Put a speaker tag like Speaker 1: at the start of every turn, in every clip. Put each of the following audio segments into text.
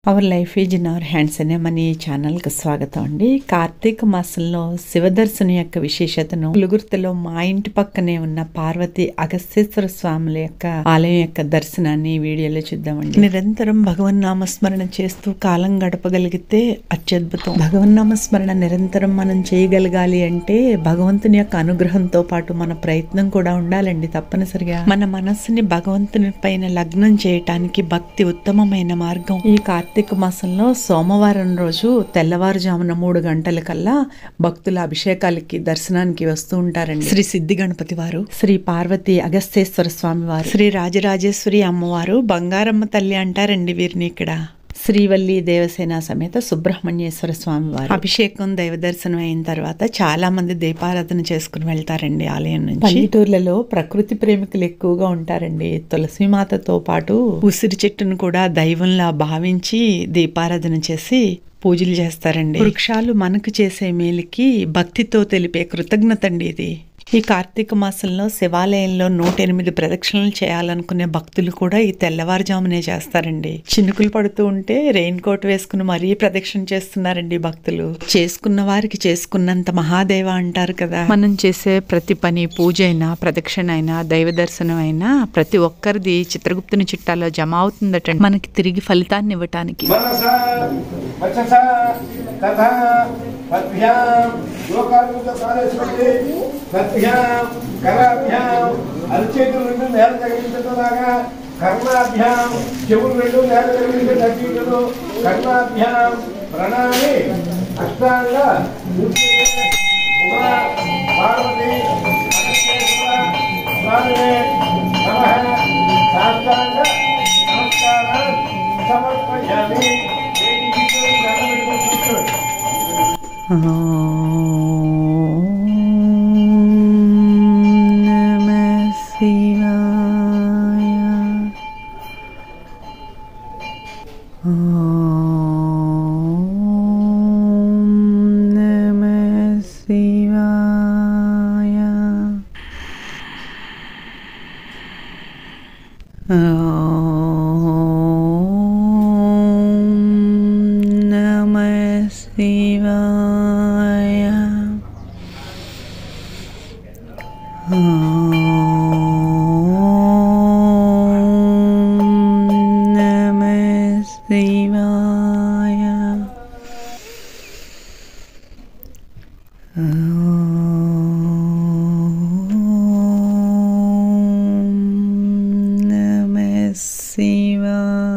Speaker 1: hour life is in our hands అనే మన ఈ ఛానల్కి స్వాగతం అండి కార్తీక మాసంలో శివదర్శనం యొక్క విశేషతను పులుగుర్తిలో మా ఇంటి పక్కనే ఉన్న పార్వతి అగస్తేశ్వర స్వాముల యొక్క ఆలయం యొక్క దర్శనాన్ని ఈ వీడియోలో చూద్దామండి నిరంతరం భగవన్ నామస్మరణ చేస్తూ కాలం గడపగలిగితే అత్యద్భుతం భగవన్ నామస్మరణ నిరంతరం మనం చేయగలగాలి అంటే భగవంతుని యొక్క అనుగ్రహంతో పాటు మన ప్రయత్నం కూడా ఉండాలండి తప్పనిసరిగా మన మనస్సుని భగవంతుని పైన లగ్నం చేయటానికి భక్తి ఉత్తమమైన మార్గం ఈ కార్తీక మాసంలో సోమవారం రోజు తెల్లవారుజామున మూడు గంటల కల్లా భక్తుల అభిషేకాలకి దర్శనానికి వస్తూ ఉంటారండి శ్రీ సిద్ధి గణపతి వారు శ్రీ పార్వతి అగస్తేశ్వర స్వామి వారు శ్రీ రాజరాజేశ్వరి అమ్మవారు బంగారమ్మ తల్లి అంటారండి వీరిని ఇక్కడ శ్రీవల్లి దేవసేన సమేత సుబ్రహ్మణ్యేశ్వర స్వామి వారు అభిషేకం దైవ దర్శనం అయిన తర్వాత చాలా మంది దీపారాధన చేసుకుని వెళ్తారండి ఆలయం నుంచి పల్లెటూర్లలో ప్రకృతి ప్రేమికులు ఎక్కువగా ఉంటారండి తులసి మాతతో పాటు ఉసిరి చెట్టును కూడా దైవంలా భావించి దీపారాధన చేసి పూజలు చేస్తారండి వృక్షాలు మనకు చేసే మేలుకి భక్తితో తెలిపే కృతజ్ఞత అండి ఇది ఈ కార్తీక మాసంలో శివాలయంలో నూట ఎనిమిది ప్రదక్షిణలు చేయాలనుకునే భక్తులు కూడా ఈ తెల్లవారుజామునే చేస్తారండి చినుకులు పడుతూ ఉంటే రెయిన్ కోట్ వేసుకుని మరీ ప్రదక్షిణ చేస్తున్నారండి భక్తులు చేసుకున్న వారికి చేసుకున్నంత మహాదేవ అంటారు కదా మనం చేసే ప్రతి పని పూజ అయినా ప్రదక్షిణ అయినా దైవ దర్శనం అయినా ప్రతి ఒక్కరిది చిత్రగుప్తుని చిట్టాలో జమ అవుతుందటండి మనకి తిరిగి ఫలితాన్ని ఇవ్వటానికి
Speaker 2: మనసా వచసా తథా పద్భ్యాం యోగాత్మక కాలేశ్వరి పద్భ్యాం కరాభ్యాం అరిచేతులు రెండు నేల తగిలించలాగా కర్ణాభ్యాం చెవులు రెండు నేల తగిలించే తగ్గించదు కర్ణాభ్యాం ప్రణామి అష్టాంగ ఉమా పార్వతి అగస్త్యేశ్వర స్వామినే నమః సాష్టాంగ నమస్కారం సమర్పయామి వేదికతో దండం
Speaker 1: నమ శివాయ నమ శివాయ నమ శివాయ నమ శివాయ నమ శివాయ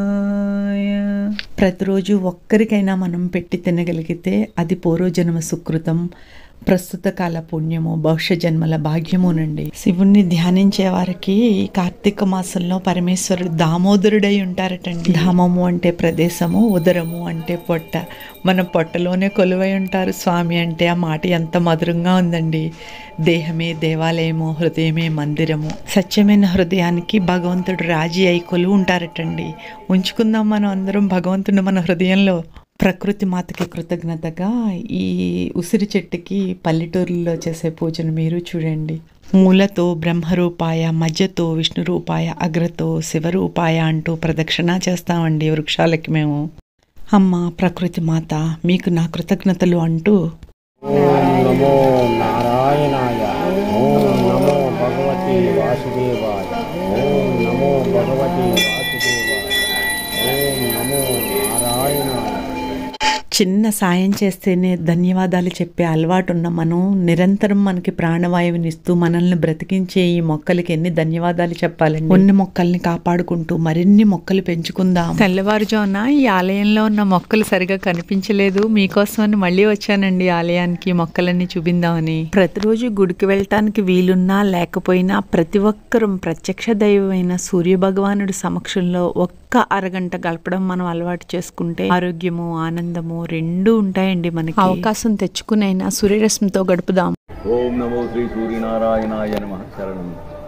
Speaker 1: ప్రతిరోజు ఒక్కరికైనా మనం పెట్టి తినగలిగితే అది పూర్వజన్మ సుకృతం ప్రస్తుత కాల పుణ్యము భవిష్య జన్మల భాగ్యమునండి శివుణ్ణి ధ్యానించే వారికి ఈ కార్తీక మాసంలో పరమేశ్వరుడు దామోదరుడై ఉంటారటండి ధామము అంటే ప్రదేశము ఉదరము అంటే పొట్ట మన పొట్టలోనే కొలువై ఉంటారు స్వామి అంటే ఆ మాట ఎంత మధురంగా ఉందండి దేహమే దేవాలయము హృదయమే మందిరము సత్యమైన హృదయానికి భగవంతుడు రాజీ అయి కొలువు ఉంటారటండి ఉంచుకుందాం మనం అందరం భగవంతుడు మన హృదయంలో ప్రకృతి మాతకి కృతజ్ఞతగా ఈ ఉసిరి చెట్టుకి పల్లెటూరులో చేసే పూజను మీరు చూడండి మూలతో బ్రహ్మరూపాయ మధ్యతో విష్ణు రూపాయ అగ్రతో శివరూపాయ అంటూ ప్రదక్షిణ చేస్తామండి వృక్షాలకి మేము అమ్మ ప్రకృతి మాత మీకు నా కృతజ్ఞతలు అంటూ
Speaker 3: ఓం నమో నారాయణాయ ఓం నమో భగవతి వాసుదేవాయ ఓం నమో భగవతి వాసుదేవాయ ఓం నమో నారాయణాయ
Speaker 1: చిన్న సాయం చేస్తేనే ధన్యవాదాలు చెప్పే అలవాటు ఉన్న మనం నిరంతరం మనకి ప్రాణవాయువుని ఇస్తూ మనల్ని బ్రతికించే ఈ మొక్కలకి ఎన్ని ధన్యవాదాలు చెప్పాలండి కొన్ని మొక్కల్ని కాపాడుకుంటూ మరిన్ని మొక్కలు పెంచుకుందాం తెల్లవారుజామున ఈ ఆలయంలో ఉన్న మొక్కలు సరిగా కనిపించలేదు మీకోసమని మళ్ళీ వచ్చానండి ఆలయానికి మొక్కలన్నీ చూపిందామని ప్రతిరోజు గుడికి వెళ్ళటానికి వీలున్నా లేకపోయినా ప్రతి ఒక్కరూ ప్రత్యక్ష దైవమైన సూర్య భగవానుడి సమక్షంలో ఒక్క అరగంట గడపడం మనం అలవాటు చేసుకుంటే ఆరోగ్యము ఆనందము రెండూ ఉంటాయండి మనకి అవకాశం తెచ్చుకునైనా సూర్యరశ్మితో గడుపుదాం
Speaker 4: ఓం నమో శ్రీ సూర్యనారాయణాయ నమ శరణం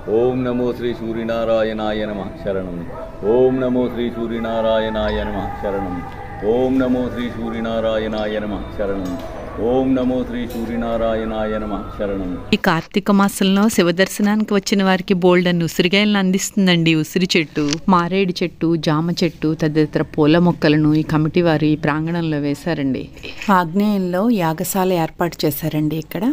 Speaker 4: ఓం నమో శ్రీ సూర్యనారాయణాయ నమ శరణం ఓం నమో శ్రీ సూర్యనారాయణాయ నమ శరణం ఓం నమో శ్రీ సూర్యనారాయణాయ నమ శరణం ఓం నమో శ్రీ సూర్యనారాయణాయ నమ శరణం
Speaker 1: ఈ కార్తీక మాసంలో శివ దర్శనానికి వచ్చిన వారికి బోల్డ్ అని ఉసిరికాయలను అందిస్తుందండి ఉసిరి చెట్టు మారేడు చెట్టు జామ చెట్టు తదితర పూల మొక్కలను ఈ కమిటీ వారు ఈ ప్రాంగణంలో వేశారండి ఆగ్నేయంలో యాగశాల ఏర్పాటు చేశారండి ఇక్కడ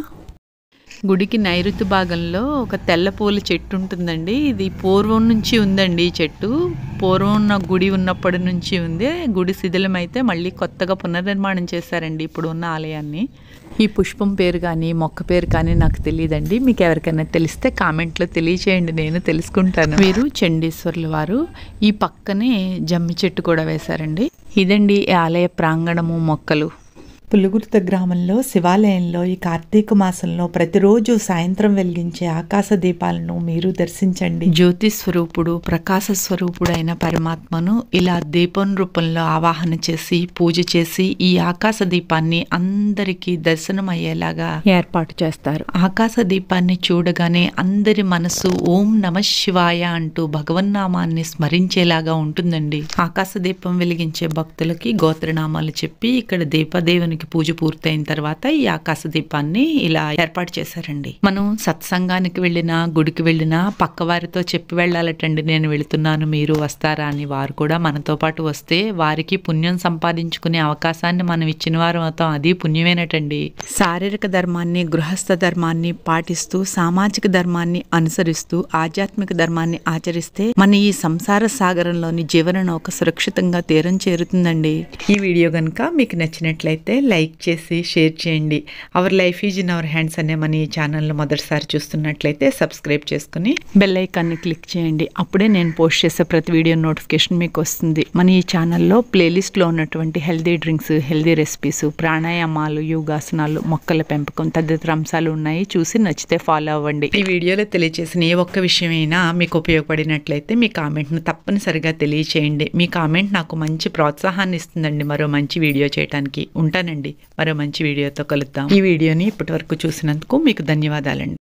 Speaker 1: గుడికి నైరుతి భాగంలో ఒక తెల్ల పూల చెట్టు ఉంటుందండి ఇది పూర్వం నుంచి ఉందండి ఈ చెట్టు పూర్వం ఉన్న గుడి ఉన్నప్పటి నుంచి ఉంది గుడి శిథిలమైతే మళ్ళీ కొత్తగా పునర్నిర్మాణం చేశారండి ఇప్పుడు ఉన్న ఆలయాన్ని ఈ పుష్పం పేరు కానీ మొక్క పేరు కానీ నాకు తెలియదండి మీకు ఎవరికైనా తెలిస్తే కామెంట్లో తెలియచేయండి నేను తెలుసుకుంటాను వీరు చండీశ్వర్ల వారు ఈ పక్కనే జమ్మి చెట్టు కూడా వేశారండి ఇదండి ఈ ఆలయ ప్రాంగణము మొక్కలు పులుగుర్త గ్రామంలో శివాలయంలో ఈ కార్తీక మాసంలో ప్రతిరోజు సాయంత్రం వెలిగించే ఆకాశ దీపాలను మీరు దర్శించండి జ్యోతి స్వరూపుడు ప్రకాశ స్వరూపుడు అయిన పరమాత్మను ఇలా దీపం రూపంలో ఆవాహన చేసి పూజ చేసి ఈ ఆకాశ దీపాన్ని అందరికీ దర్శనం అయ్యేలాగా ఏర్పాటు చేస్తారు ఆకాశ దీపాన్ని చూడగానే అందరి మనసు ఓం నమ శివాయ అంటూ భగవన్నామాన్ని స్మరించేలాగా ఉంటుందండి ఆకాశ దీపం వెలిగించే భక్తులకి గోత్రనామాలు చెప్పి ఇక్కడ దీపదేవునికి పూజ పూర్తయిన తర్వాత ఈ ఆకాశ దీపాన్ని ఇలా ఏర్పాటు చేశారండి మనం సత్సంగానికి వెళ్ళినా గుడికి వెళ్ళినా పక్క వారితో చెప్పి వెళ్ళాలటండి నేను వెళుతున్నాను మీరు వస్తారా అని వారు కూడా మనతో పాటు వస్తే వారికి పుణ్యం సంపాదించుకునే అవకాశాన్ని మనం ఇచ్చిన వారు అవుతాం అది పుణ్యమేనటండి శారీరక ధర్మాన్ని గృహస్థ ధర్మాన్ని పాటిస్తూ సామాజిక ధర్మాన్ని అనుసరిస్తూ ఆధ్యాత్మిక ధర్మాన్ని ఆచరిస్తే మన ఈ సంసార సాగరంలోని జీవన నౌక సురక్షితంగా తీరం చేరుతుందండి ఈ వీడియో కనుక మీకు నచ్చినట్లయితే లైక్ చేసి షేర్ చేయండి our life is in our hands అనే మన ఈ ఛానల్ను మొదటిసారి చూస్తున్నట్లయితే సబ్స్క్రైబ్ చేసుకుని బెల్ ఐకాన్ని క్లిక్ చేయండి అప్పుడే నేను పోస్ట్ చేసే ప్రతి వీడియో నోటిఫికేషన్ మీకు వస్తుంది మన ఈ ఛానల్లో ప్లేలిస్ట్లో ఉన్నటువంటి హెల్దీ డ్రింక్స్ హెల్దీ రెసిపీస్ ప్రాణాయామాలు యోగాసనాలు మొక్కల పెంపకం తదితర అంశాలు ఉన్నాయి చూసి నచ్చితే ఫాలో అవ్వండి ఈ వీడియోలో తెలియజేసిన ఏ ఒక్క విషయమైనా మీకు ఉపయోగపడినట్లయితే మీ కామెంట్ను తప్పనిసరిగా తెలియచేయండి మీ కామెంట్ నాకు మంచి ప్రోత్సాహాన్ని ఇస్తుందండి మరో మంచి వీడియో చేయడానికి ఉంటానండి మరో మంచి వీడియోతో కలుద్దాం ఈ వీడియోని ఇప్పటివరకు చూసినందుకు మీకు ధన్యవాదాలండి